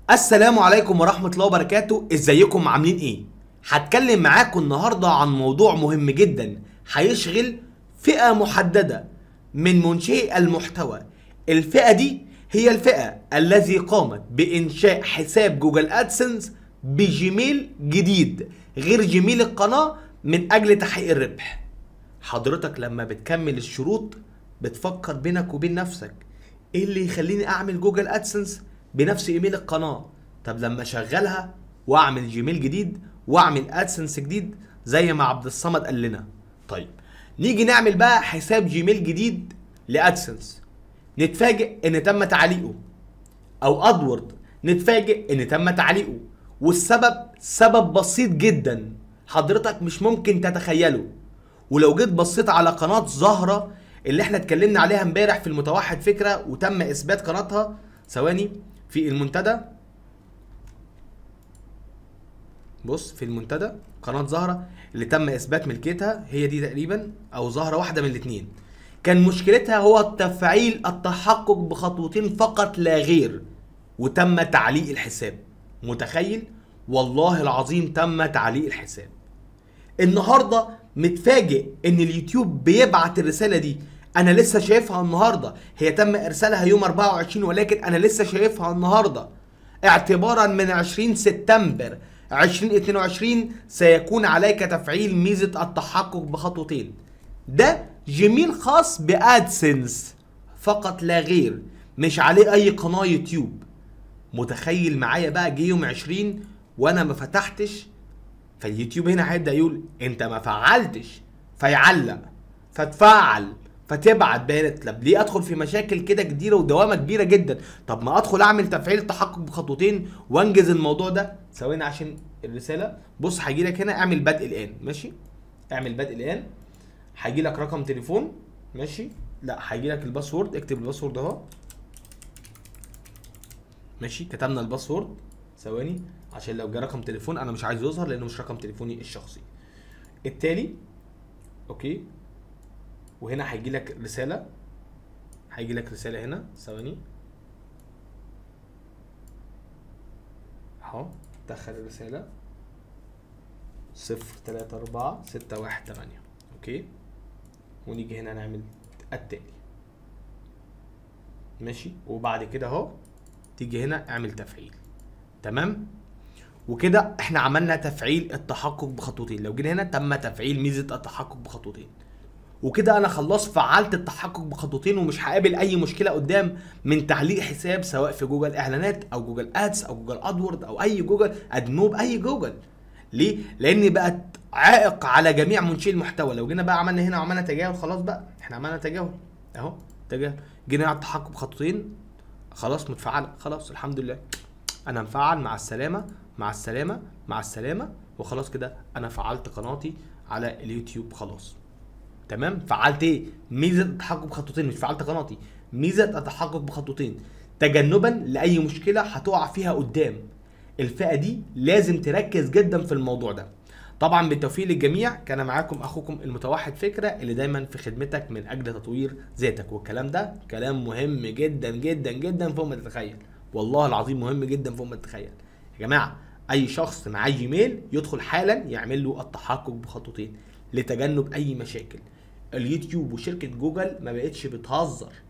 السلام عليكم ورحمة الله وبركاته ازيكم عاملين ايه هتكلم معاكم النهاردة عن موضوع مهم جدا هيشغل فئة محددة من منشئي المحتوى الفئة دي هي الفئة الذي قامت بإنشاء حساب جوجل أدسنس بجيميل جديد غير جيميل القناة من أجل تحقيق الربح حضرتك لما بتكمل الشروط بتفكر بينك وبين نفسك ايه اللي يخليني اعمل جوجل ادسنس بنفس ايميل القناه طب لما اشغلها واعمل جيميل جديد واعمل ادسنس جديد زي ما عبد الصمد قال لنا طيب نيجي نعمل بقى حساب جيميل جديد لادسنس نتفاجئ ان تم تعليقه او ادورد نتفاجئ ان تم تعليقه والسبب سبب بسيط جدا حضرتك مش ممكن تتخيله ولو جيت بصيت على قناه زهره اللي احنا اتكلمنا عليها امبارح في المتوحد فكره وتم اثبات قناتها ثواني في المنتدى بص في المنتدى قناه زهره اللي تم اثبات ملكيتها هي دي تقريبا او زهره واحده من الاثنين كان مشكلتها هو تفعيل التحقق بخطوتين فقط لا غير وتم تعليق الحساب متخيل والله العظيم تم تعليق الحساب النهارده متفاجئ ان اليوتيوب بيبعت الرساله دي انا لسه شايفها النهارده هي تم ارسالها يوم 24 ولكن انا لسه شايفها النهارده اعتبارا من 20 سبتمبر 2022 سيكون عليك تفعيل ميزه التحقق بخطوتين ده جيميل خاص بادسنس فقط لا غير مش عليه اي قناه يوتيوب متخيل معايا بقى جه يوم 20 وانا ما فتحتش فاليوتيوب هنا هيبدا يقول انت ما فعلتش فيعلق فتفعل فتبعت بيانات طب ليه ادخل في مشاكل كده كتيره ودوامه كبيره جدا طب ما ادخل اعمل تفعيل تحقق بخطوتين وانجز الموضوع ده ثواني عشان الرساله بص هيجي لك هنا اعمل بدء الان ماشي اعمل بدء الان هيجي لك رقم تليفون ماشي لا هيجي لك الباسورد اكتب الباسورد اهو ماشي كتبنا الباسورد ثواني عشان لو جه رقم تليفون انا مش عايز يظهر لانه مش رقم تليفوني الشخصي التالي اوكي وهنا هيجي لك رساله هيجي لك رساله هنا ثواني اهو دخل الرساله صفر تلاتة أربعة ستة واحد تمانية أوكي ونيجي هنا نعمل التالي ماشي وبعد كده أهو تيجي هنا اعمل تفعيل تمام وكده احنا عملنا تفعيل التحقق بخطوتين لو جينا هنا تم تفعيل ميزه التحقق بخطوتين وكده انا خلاص فعلت التحقق بخطوتين ومش هقابل اي مشكله قدام من تعليق حساب سواء في جوجل اعلانات او جوجل ادس او جوجل ادورد او اي جوجل ادنوب اي جوجل ليه لان بقت عائق على جميع منشئي المحتوى لو جينا بقى عملنا هنا وعملنا تجاهل خلاص بقى احنا عملنا تجاهل اهو تجاهل جينا على التحقق بخطوتين خلاص متفعله خلاص الحمد لله انا مفعل مع السلامه مع السلامه مع السلامه وخلاص كده انا فعلت قناتي على اليوتيوب خلاص تمام فعلت ايه ميزه التحقق بخطوتين مش فعلت قناتي ميزه التحقق بخطوتين تجنبا لاي مشكله هتقع فيها قدام الفئه دي لازم تركز جدا في الموضوع ده طبعا بالتوفيق للجميع كان معاكم اخوكم المتوحد فكره اللي دايما في خدمتك من اجل تطوير ذاتك والكلام ده كلام مهم جدا جدا جدا فوق ما تتخيل والله العظيم مهم جدا فوق ما تتخيل يا جماعه اي شخص معاه جيميل يدخل حالا يعمل له التحقق بخطوتين لتجنب اي مشاكل اليوتيوب وشركه جوجل ما بقتش بتهزر